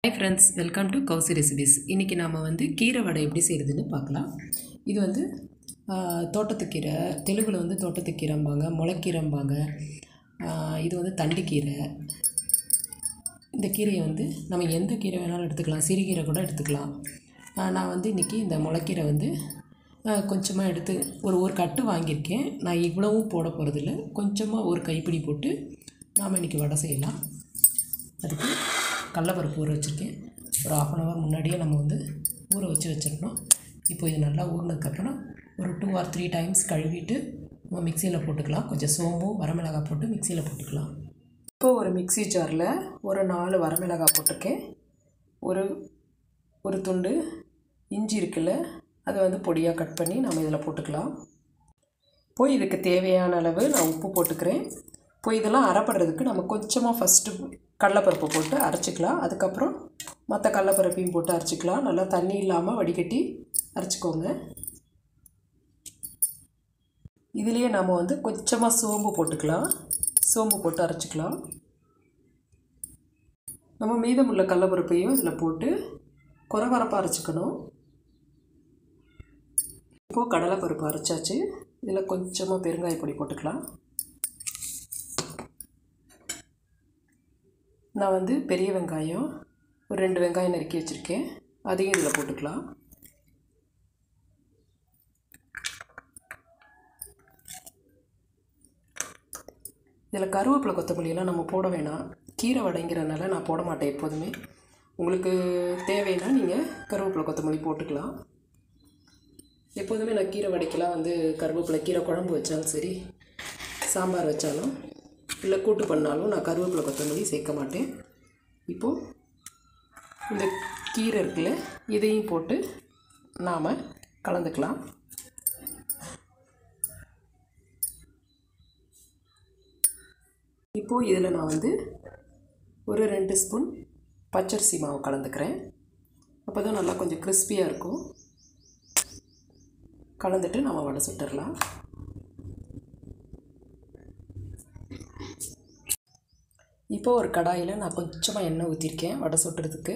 hi friends welcome to Kousi recipes இன்றைக்கி நாம் வந்து கீரை வடை எப்படி செய்கிறதுன்னு பார்க்கலாம் இது வந்து ஆஹ், தோட்டத்துக்கீரை தெலுங்கில் வந்து தோட்டத்துக்கீரைம்பாங்க முளைக்கீரைம்பாங்க ஆஹ், இது வந்து தண்டுக்கீரை இந்த கீரையை வந்து நம்ம எந்த கீரை வேணாலும் எடுத்துக்கலாம் சிறுகீரை கூட எடுத்துக்கலாம் ஆஹ், நான் வந்து இன்றைக்கி இந்த முளைக்கீரை வந்து கொஞ்சமாக எடுத்து ஒரு ஒரு கட்டு வாங்கியிருக்கேன் நான் இவ்வளவும் போட போகிறதில்ல கொஞ்சமாக ஒரு கைப்பிடி போட்டு நாம் இன்றைக்கி வடை செய்யலாம் அதுக்கு கடலப்பருப்பு ஊற வச்சுருக்கேன் ஒரு ஆஃப் அன் ஹவர் முன்னாடியே நம்ம வந்து ஊற வச்சு வச்சிடணும் இப்போ இது நல்லா ஊறினதுக்கப்புறம் ஒரு டூ ஆர் த்ரீ டைம்ஸ் கழுவிட்டு நம்ம மிக்சியில் போட்டுக்கலாம் கொஞ்சம் சோம்பும் வரமிளகாய் போட்டு மிக்சியில் போட்டுக்கலாம் இப்போ ஒரு மிக்ஸி ஜாரில் ஒரு நாலு வரமிளகாய் போட்டிருக்கேன் ஒரு ஒரு துண்டு இஞ்சி இருக்குல்ல அதை வந்து பொடியாக கட் பண்ணி நம்ம இதில் போட்டுக்கலாம் இப்போ இதுக்கு தேவையான அளவு நான் உப்பு போட்டுக்கிறேன் இப்போ இதெல்லாம் அரைப்படுறதுக்கு நம்ம கொஞ்சமாக ஃபஸ்ட்டு கடலப்பருப்பு போட்டு அரைச்சிக்கலாம் அதுக்கப்புறம் மற்ற கடலப்பருப்பையும் போட்டு அரைச்சிக்கலாம் நல்லா தண்ணி இல்லாமல் வடிகட்டி அரைச்சிக்கோங்க இதுலேயே நம்ம வந்து கொஞ்சமாக சோம்பு போட்டுக்கலாம் சோம்பு போட்டு அரைச்சிக்கலாம் நம்ம மீதமுள்ள கடலப்பருப்பையும் இதில் போட்டு குறவரப்பாக அரைச்சிக்கணும் இப்போது கடலைப்பருப்பு அரைச்சாச்சு இதில் கொஞ்சமாக பெருங்காய பொடி போட்டுக்கலாம் நான் வந்து பெரிய வெங்காயம் ஒரு ரெண்டு வெங்காயம் நறுக்கி வச்சுருக்கேன் அதையும் இதில் போட்டுக்கலாம் இதில் கருவேப்பிலை கொத்தமல்லியெல்லாம் நம்ம போட வேணாம் கீரை வடைங்கிறனால நான் போட மாட்டேன் எப்போதுமே உங்களுக்கு தேவைன்னா நீங்கள் கருவேப்பிலை கொத்தமல்லி போட்டுக்கலாம் எப்போதுமே நான் கீரை வடைக்கெல்லாம் வந்து கருவேப்பிலை கீரை குழம்பு வச்சாலும் சரி சாம்பார் வச்சாலும் இல்லை கூட்டு பண்ணாலும் நான் கருவேப்பிலை கொத்தமல்லி சேர்க்க மாட்டேன் இப்போது இந்த கீரை இருக்குல்ல இதையும் போட்டு நாம் கலந்துக்கலாம் இப்போது இதில் நான் வந்து ஒரு ரெண்டு ஸ்பூன் பச்சரிசி மாவு கலந்துக்கிறேன் அப்போ தான் நல்லா கொஞ்சம் கிறிஸ்பியாக இருக்கும் கலந்துட்டு நம்ம வடை சுட்டுடலாம் இப்போ ஒரு கடாயில் நான் கொஞ்சமாக எண்ணெய் ஊற்றிருக்கேன் வடை சுட்டுறதுக்கு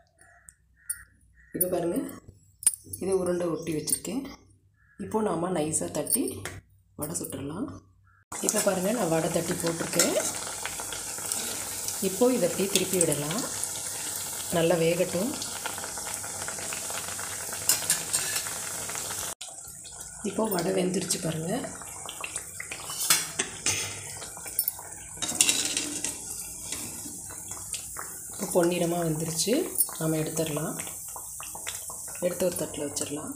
இப்போ பாருங்கள் இது உருண்டை ஒட்டி வச்சுருக்கேன் இப்போது நாம் நைஸாக தட்டி வடை சுட்டுடலாம் இப்போ பாருங்கள் நான் வடை தட்டி போட்டிருக்கேன் இப்போது இதை அப்படியே திருப்பி விடலாம் நல்லா வேகட்டும் இப்போ வடை வெந்துருச்சு பாருங்கள் இப்போ பொன்னிறமாக வெந்துருச்சு நாம் எடுத்துடலாம் எடுத்து ஒரு தட்டில் வச்சிடலாம்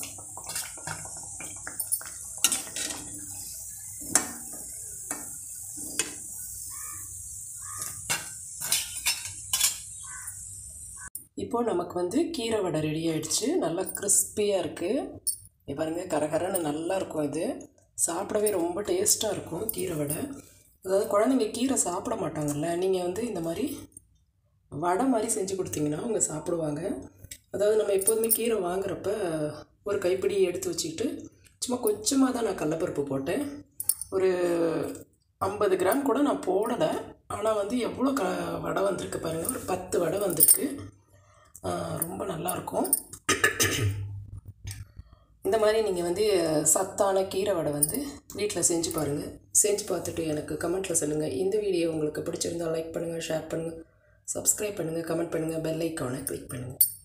இப்போது நமக்கு வந்து கீரை வடை ரெடி ஆயிடுச்சு நல்லா கிறிஸ்பியாக இருக்குது இங்க பாருங்க கரகரன்னு நல்லா இருக்கும் இது சாப்பிடவே ரொம்ப டேஸ்ட்டாக இருக்கும் கீரை வடை அதாவது குழந்தைங்க கீரை சாப்பிட மாட்டாங்கல்ல நீங்கள் வந்து இந்த மாதிரி வடை மாதிரி செஞ்சு கொடுத்தீங்கன்னா அவங்க சாப்பிடுவாங்க அதாவது நம்ம எப்போதுமே கீரை வாங்குறப்ப ஒரு கைப்பிடி எடுத்து வச்சுக்கிட்டு சும்மா கொஞ்சமாக தான் நான் கடலப்பருப்பு போட்டேன் ஒரு ஐம்பது கிராம் கூட நான் போடலை ஆனால் வந்து எவ்வளோ க வடை வந்திருக்கு பாருங்கள் ஒரு பத்து வடை வந்திருக்கு ஆஹ் ரொம்ப நல்லாயிருக்கும் இந்த மாதிரி நீங்கள் வந்து சத்தான கீரை வடை வந்து வீட்டில் செஞ்சு பாருங்கள் செஞ்சு பார்த்துட்டு எனக்கு கமெண்ட்டில் சொல்லுங்கள் இந்த வீடியோ உங்களுக்கு பிடிச்சிருந்தால் லைக் பண்ணுங்கள் ஷேர் பண்ணுங்கள் சப்ஸ்கிரைப் பண்ணுங்கள் கமெண்ட் பண்ணுங்கள் பெல் ஐக்கானை கிளிக் பண்ணுங்கள்